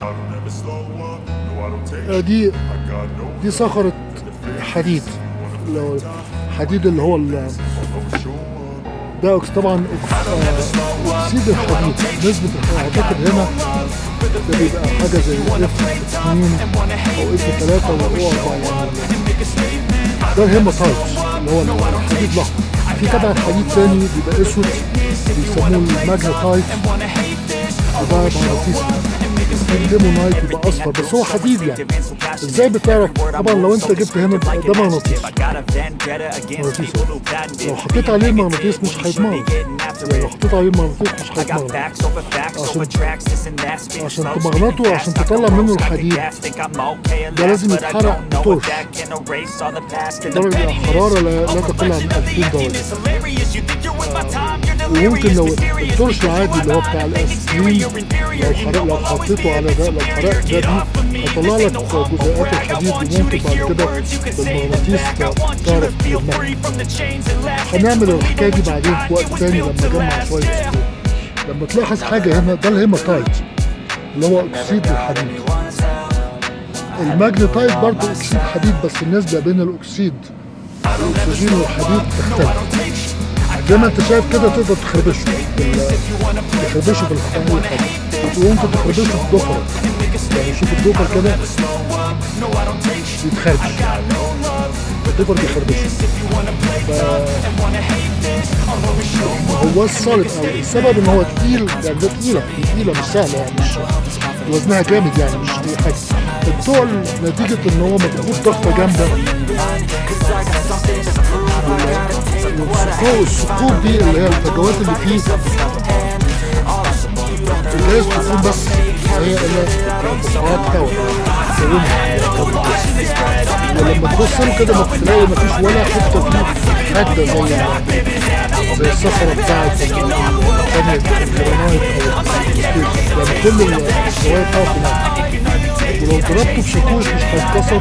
آه، دي دي صخرة حديد لو الحديد اللي هو ال- ده أكس- طبعا أكس- آه، اكسيد الحديد نسبة الح- اعتقد هنا ده بيبقى حاجة زي اف 2 او اف 3 او او 4 يعني ده الهيماتايت اللي هو الحديد الاحمر في طبعا حديد تاني بيبقى اسود بيسموه الماجنتايت وده مغناطيسي في الليمونايت بيبقى اصفر بس هو حديد يعني ازاي بتعرف طبعا لو انت جبت هنا ده مغناطيس مغناطيس لو حطيت عليه المغناطيس مش هيتمغنط يعني لو حطيت عليه المغناطيس مش هيتمغنط عشان عشان تمغنطه عشان تطلع منه الحديد ده لازم يتحرق بتورش درجة حرارة لا, لا تقل عن 2000 درجة وممكن لو التورش العادي اللي هو بتاع الاسلين لو حرق لو حطيته على ده لو حرقت ده دي هيطلع لك جزيئات الحديد وممكن بعد كده بالمغناطيس تعرف تجمعها هنعمل الحكايه دي بعدين في وقت تاني لما اجمع شويه أسطول. لما تلاحظ حاجه هنا ده الهيماتايت اللي هو اكسيد الحديد الماجنتايت برضه اكسيد حديد بس النسبه بين الاكسيد الاكسجين والحديد تختلف زي ما انت شايف كده تقدر تخربشه بال- تخربشه بالحديد وممكن تخربشه بالضفر يعني شوف الضفر كده يتخربش الضفر بيخربشه هو الصلب او السبب ان هو تقيل يعني ده تقيله تقيله مش سهله يعني مش وزنها جامد يعني مش اي حاجه الطول نتيجه ان هو مضغوط ضغطه جامده والثقوب الثقوب دي اللي هي الفجوات اللي فيه اللي هي الثقوب بس هي اللي فقاعات هواء تكونها ولما تبص له كده ما تلاقي مفيش ولا حته فيه حاده زي زي الصخرة بتاعت الثانية الجرانايت أو الستيج يعني كل الشواية بتاعته هناك ولو ضربته بشاكوش مش هيتكسر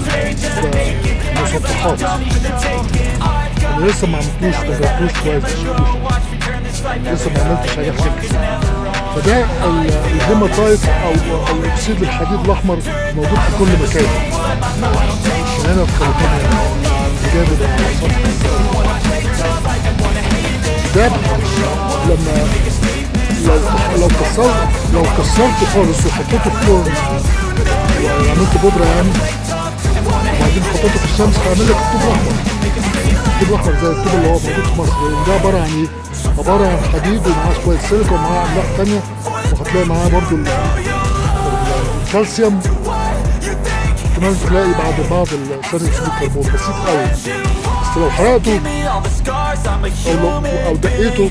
بمسطحات أنا لسه ما عملتوش ما جربتوش كويس بالشاكوش لسه ما عملتش أي حاجة فده ال- الهيماتايت أو أو أكسيد الحديد الأحمر موجود في كل مكان هنا في كاليفورنيا بجانب ده لما لو لو كسرت لو كسرته خالص وحطيته في فرن وعملت بودره يعني وبعدين حطيته في الشمس هيعمل لك الطوب الاحمر الطوب الاحمر زي الطوب اللي هو موجود في مصر لان ده عباره عن ايه؟ عباره عن حديد ومعاه شويه سيليكا ومعاه املاح ثانيه وهتلاقي معاه برضو ال- ال- الكالسيوم احتمال تلاقي بعد بعض ثاني اكسيد الكربون بسيط قوي بس لو حرقته او لو او دقيته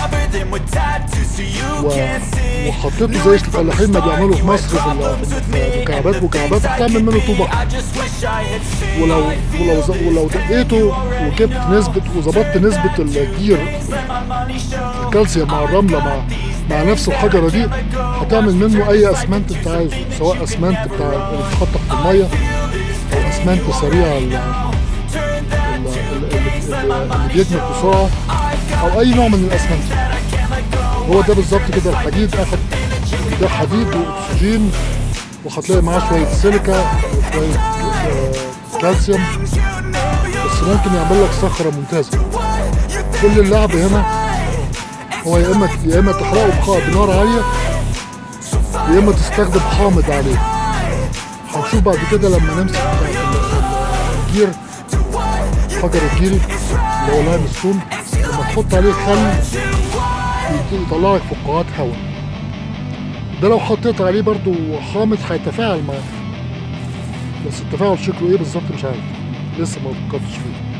و... وحطيته زي الفلاحين ما بيعملوا في مصر في ال- في مكعبات مكعبات بتعمل منه طوبة ولو ولو ز- ولو دقيته وجبت نسبة وظبطت نسبة الجير الكالسيوم مع الرملة مع مع نفس الحجرة دي هتعمل منه أي أسمنت أنت عايزه سواء أسمنت بتاع اللي بيتحط تحت المية أو أسمنت سريع ال- ال- ال- ال- اللي بيجمد بسرعة أو أي نوع من الأسمنت هو ده بالظبط كده الحديد اخد ده حديد واكسجين وهتلاقي معاه شويه سيليكا وشويه آه، كالسيوم بس ممكن يعمل لك صخره ممتازه كل اللعب هنا هو يا اما يا اما تحرقه بخ- بنار عاليه يا اما تستخدم حامض عليه هنشوف بعد كده لما نمسك ال- ال- الجير حجر الجيري اللي هو لايم ستون لما تحط عليه خل يطلع لك فقاعات هواء ده لو حطيت عليه برضو حامض هيتفاعل معاه بس التفاعل شكله ايه بالظبط مش عارف لسه ما فكرتش فيه